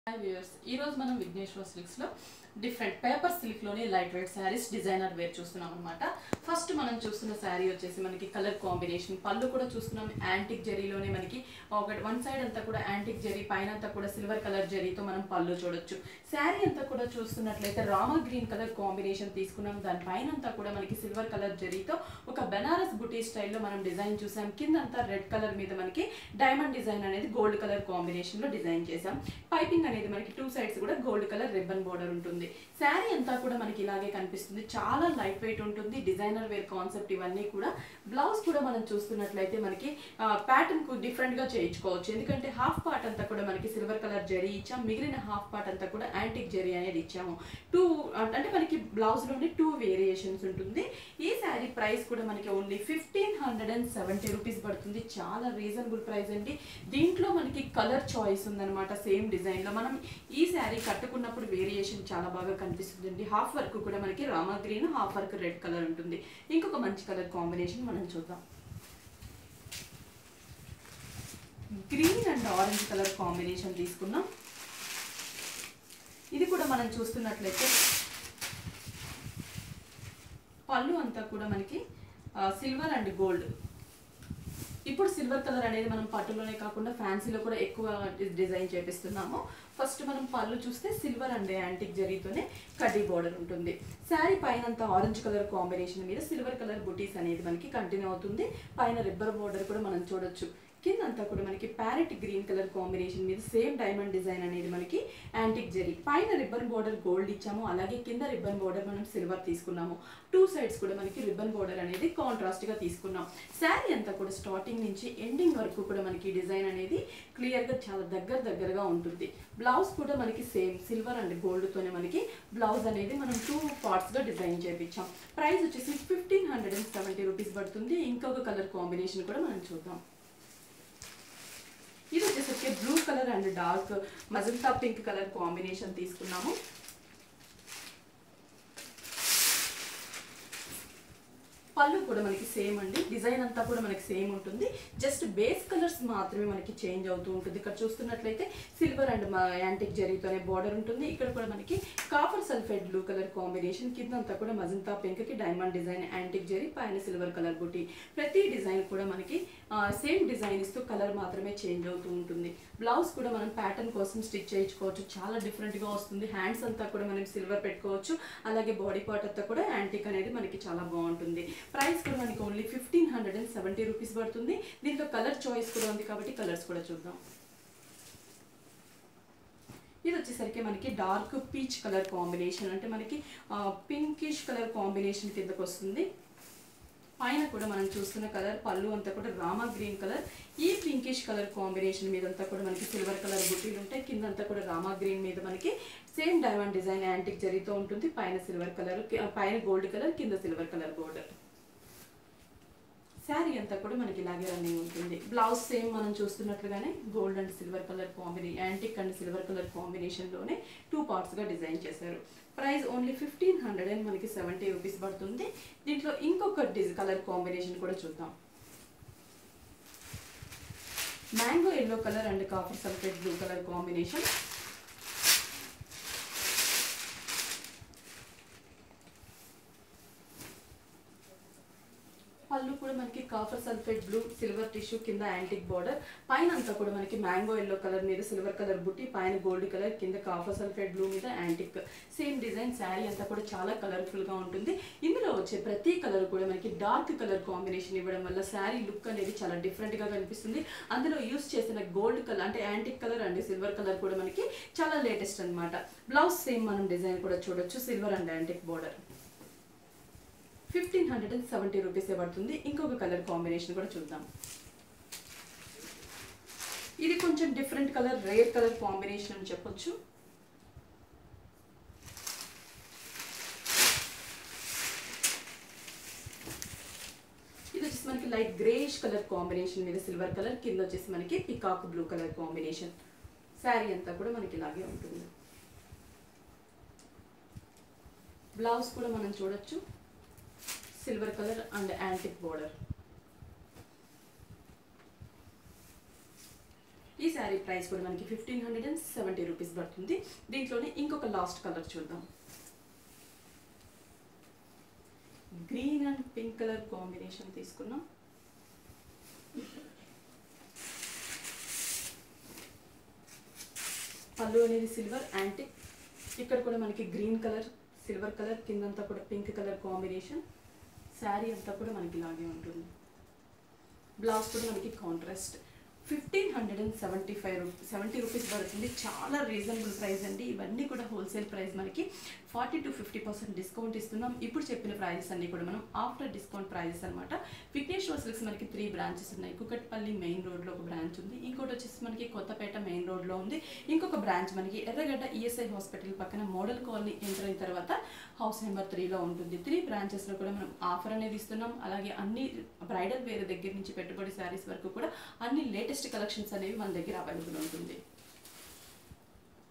hi viewers ఈ రోజు మనం విఘ్నేశ్వర సిల్క్స్ లో డిఫరెంట్ పేపర్ సిల్క్ లోని light weight saris designer wear చూస్తున్నాం అనమాట ఫస్ట్ మనం చూస్తున్న శారీ వచ్చేసి మనకి కలర్ కాంబినేషన్ పళ్ళు కూడా చూస్తున్నాం యాంటిక్ జరీలోనే మనకి ఒకటి వన్ సైడ్ అంతా కూడా యాంటిక్ జరీ పైన అంతా కూడా సిల్వర్ కలర్ జరీతో మనం పళ్ళు చూడొచ్చు శారీ అంతా కూడా చూస్తున్నట్లయితే రామా గ్రీన్ కలర్ కాంబినేషన్ తీసుకున్నాం దాని పైన అంతా కూడా మనకి సిల్వర్ కలర్ జరీతో ఒక బెనారస్ బుటీ స్టైల్లో మనం డిజైన్ చూసాం కింద అంతా రెడ్ కలర్ మీద మనకి డైమండ్ డిజైన్ అనేది గోల్డ్ కలర్ కాంబినేషన్ లో డిజైన్ చేసాం పైపింగ్ అనేది మనకి టూ సైడ్స్ కూడా గోల్డ్ కలర్ రిబ్బన్ బోర్డర్ ఉంటుంది శారీ అంతా కూడా మనకి ఇలాగే కనిపిస్తుంది చాలా లైట్ వెయిట్ ఉంటుంది డిజైనర్ వేర్ కాన్సెప్ట్ ఇవన్నీ కూడా బ్లౌజ్ కూడా మనం చూస్తున్నట్లయితే మనకి ప్యాటర్న్ కు డిఫరెంట్ గా చేయించుకోవచ్చు ఎందుకంటే హాఫ్ పార్ట్ అంతా కూడా మనకి సిల్వర్ కలర్ జరీ ఇచ్చాం మిగిలిన హాఫ్ పార్ట్ అంతా కూడా యాంటిక్ జరీ అనేది ఇచ్చాము టూ అంటే మనకి బ్లౌజ్ లోనే టూ వేరియేషన్స్ ఉంటుంది ఈ శారీ ప్రైస్ కూడా మనకి only fifteen hundred and seventy rupees పడుతుంది చాలా రీజనబుల్ ప్రైస్ అండి దీంట్లో మనకి కలర్ చాయిస్ ఉందన్నమాట సేమ్ డిజైన్ లో మనం ఈ శారీ కట్టుకున్నప్పుడు వేరియేషన్ చాలా బాగా కనిపిస్తుందండి హాఫ్ వర్క్ కూడా మనకి Rama green half work red colour ఉంటుంది ఇంకొక మంచి కలర్ కాంబినేషన్ మనం చూద్దాం green and orange colour combination తీసుకున్నాం ఇది కూడా మనం చూస్తున్నట్లయితే పళ్ళు అంతా కూడా మనకి సిల్వర్ అండ్ గోల్డ్ ఇప్పుడు సిల్వర్ కలర్ అనేది మనం పట్టులోనే కాకుండా ఫ్యాన్సీలో కూడా ఎక్కువ డిజైన్ చేపిస్తున్నాము ఫస్ట్ మనం పళ్ళు చూస్తే సిల్వర్ అండ్ యాంటిక్ జరీతోనే కడ్డీ బోర్డర్ ఉంటుంది శారీ పైన అంతా ఆరెంజ్ కలర్ కాంబినేషన్ మీద సిల్వర్ కలర్ బుటీస్ అనేది మనకి కంటిన్యూ అవుతుంది పైన రిబ్బర్ బోర్డర్ కూడా మనం చూడొచ్చు కింద అంతా కూడా మనకి ప్యారెట్ గ్రీన్ కలర్ కాంబినేషన్ మీద సేమ్ డైమండ్ డిజైన్ అనేది మనకి యాంటిక్ జరీ పైన రిబ్బన్ బోర్డర్ గోల్డ్ ఇచ్చాము అలాగే కింద రిబ్బన్ బోర్డర్ మనం సిల్వర్ తీసుకున్నాము టూ సైడ్స్ కూడా మనకి రిబ్బన్ బోర్డర్ అనేది కాంట్రాస్ట్ గా తీసుకున్నాం శారీ అంతా కూడా స్టార్టింగ్ నుంచి ఎండింగ్ వరకు కూడా మనకి డిజైన్ అనేది క్లియర్ గా చాలా దగ్గర దగ్గరగా ఉంటుంది బ్లౌజ్ కూడా మనకి సేమ్ సిల్వర్ అండ్ గోల్డ్ తోనే మనకి బ్లౌజ్ అనేది మనం టూ పార్ట్స్ గా డిజైన్ చేపించాం ప్రైస్ వచ్చేసి fifteen hundred and seventy rupees పడుతుంది ఇంకొక కలర్ కాంబినేషన్ కూడా మనం చూద్దాం ఇది వచ్చేసరికి blue colour and dark magenta pink colour combination తీసుకున్నాము పళ్ళు కూడా మనకి సేమ్ అండి డిజైన్ అంతా కూడా మనకి సేమ్ ఉంటుంది జస్ట్ బేస్ కలర్స్ మాత్రమే మనకి చేంజ్ అవుతూ ఉంటుంది ఇక్కడ చూస్తున్నట్లయితే సిల్వర్ అండ్ యాంటిక్ జరీతోనే బార్డర్ ఉంటుంది ఇక్కడ కూడా మనకి copper sulphate blue colour combination కింద అంతా కూడా మజంతా పింక్ కి డైమండ్ డిజైన్ యాంటిక్ జరీ పైన సిల్వర్ కలర్ బుటీ ప్రతి డిజైన్ కూడా మనకి సేమ్ డిజైన్ ఇస్తూ కలర్ మాత్రమే చేంజ్ అవుతూ ఉంటుంది బ్లౌజ్ కూడా మనం ప్యాటర్న్ కోసం స్టిచ్ చేయించుకోవచ్చు చాలా డిఫరెంట్ గా వస్తుంది హ్యాండ్స్ అంతా కూడా మనం సిల్వర్ పెట్టుకోవచ్చు అలాగే బాడీ పార్ట్ అంతా కూడా యాంటిక్ అనేది మనకి చాలా బాగుంటుంది ప్రైస్ కూడా మనకి only fifteen hundred and seventy rupees పడుతుంది దీంట్లో కలర్ చాయిస్ కూడా ఉంది కాబట్టి కలర్స్ కూడా చూద్దాం ఇది వచ్చేసరికి మనకి డార్క్ పీచ్ కలర్ కాంబినేషన్ అంటే మనకి పింకిష్ కలర్ కాంబినేషన్ కిందకు వస్తుంది పైన కూడా మనం చూస్తున్న కలర్ పళ్ళు అంతా కూడా రామా గ్రీన్ కలర్ ఈ పింకిష్ కలర్ కాంబినేషన్ మీద అంతా కూడా మనకి సిల్వర్ కలర్ బుట్టీలు ఉంటాయి కింద అంతా కూడా రామా గ్రీన్ మీద మనకి సేమ్ డైమండ్ డిజైన్ యాంటిక్ జరీతో ఉంటుంది పైన సిల్వర్ కలర్ పైన గోల్డ్ కలర్ కింద సిల్వర్ కలర్ బోర్డర్ శారీ అంతా కూడా మనకి ఇలాగే రన్నింగ్ ఉంటుంది బ్లౌజ్ సేమ్ మనం చూస్తున్నట్లుగానే gold and silver colour combination antique and silver colour కాంబినేషన్లోనే టూ పార్ట్స్గా డిజైన్ చేశారు price only fifteen hundred and మనకి సెవెంటీ రూపీస్ పడుతుంది దీంట్లో ఇంకొక డిజ్ కలర్ కాంబినేషన్ కూడా చూద్దాం mango yellow colour and copper sulphate blue colour combination పళ్ళు కూడా మనకి copper sulphate blue silver tissue కింద యాంటిక్ బార్డర్ పైన అంతా కూడా మనకి మ్యాంగో ఎల్లో కలర్ మీద సిల్వర్ కలర్ బుట్టి పైన గోల్డ్ కలర్ కింద కాఫర్ సల్ఫేట్ బ్లూ మీద యాంటిక్ సేమ్ డిజైన్ శారీ అంతా కూడా చాలా కలర్ఫుల్ గా ఉంటుంది ఇందులో వచ్చే ప్రతి కలర్ కూడా మనకి డార్క్ కలర్ కాంబినేషన్ ఇవ్వడం వల్ల శారీ లుక్ అనేది చాలా డిఫరెంట్ గా కనిపిస్తుంది అందులో యూస్ చేసిన గోల్డ్ కలర్ అంటే antique colour and silver colour కూడా మనకి చాలా లేటెస్ట్ అనమాట బ్లౌజ్ సేమ్ మనం డిజైన్ కూడా చూడొచ్చు silver and antique border fifteen hundred and seventy రూపీసే పడుతుంది ఇంకొక కలర్ కాంబినేషన్ కూడా చూద్దాం ఇది కొంచెం different colour rare colour combination అని చెప్పొచ్చు ఇది వచ్చేసి మనకి లైట్ గ్రేష్ కలర్ కాంబినేషన్ మీద సిల్వర్ కలర్ కింద వచ్చేసి మనకి peacock blue colour combination sari అంతా కూడా మనకి ఇలాగే ఉంటుంది బ్లౌజ్ కూడా మనం చూడొచ్చు silver colour and antique border ఈ శారీ ప్రైస్ కూడా మనకి fifteen hundred and seventy rupees పడుతుంది దీంట్లోనే ఇంకొక లాస్ట్ కలర్ చూద్దాం green and pink colour combination తీసుకున్నాం పళ్ళు అనేది సిల్వర్ యాంటిక్ ఇక్కడ కూడా మనకి గ్రీన్ కలర్ సిల్వర్ కలర్ కిందంతా కూడా పింక్ కలర్ కాంబినేషన్ శారీ అంతా కూడా మనకి ఇలాగే ఉంటుంది బ్లౌజ్ కూడా మనకి contrast fifteen hundred and seventy five రూ సెవెంటీ రూపీస్ పడుతుంది చాలా రీజనబుల్ ప్రైస్ అండి ఇవన్నీ కూడా హోల్సేల్ ప్రైస్ మనకి forty to fifty percent discount ఇస్తున్నాం ఇప్పుడు చెప్పిన ప్రైజెస్ అన్ని కూడా మనం ఆఫ్టర్ డిస్కౌంట్ ప్రైజెస్ అనమాట విఘ్నేశ్వర సిల్క్స్ మనకి త్రీ బ్రాంచెస్ ఉన్నాయి కుకట్పల్లి మెయిన్ రోడ్లో ఒక బ్రాంచ్ ఉంది ఇంకోటి వచ్చేసి మనకి కొత్తపేట మెయిన్ రోడ్లో ఉంది ఇంకొక బ్రాంచ్ మనకి ఎర్రగడ్డ ఈఎస్ఐ హాస్పిటల్ పక్కన మోడల్ కాలనీ ఎంటర్ అయిన తర్వాత హౌస్ నెంబర్ త్రీలో ఉంటుంది త్రీ బ్రాంచెస్లో కూడా మనం ఆఫర్ అనేది ఇస్తున్నాం అలాగే అన్ని బ్రైడల్ వేరే దగ్గర నుంచి పెట్టుబడి శారీస్ వరకు కూడా అన్ని లేటెస్ట్ కలెక్షన్స్ అనేవి మన దగ్గర అవైలబుల్ ఉంటుంది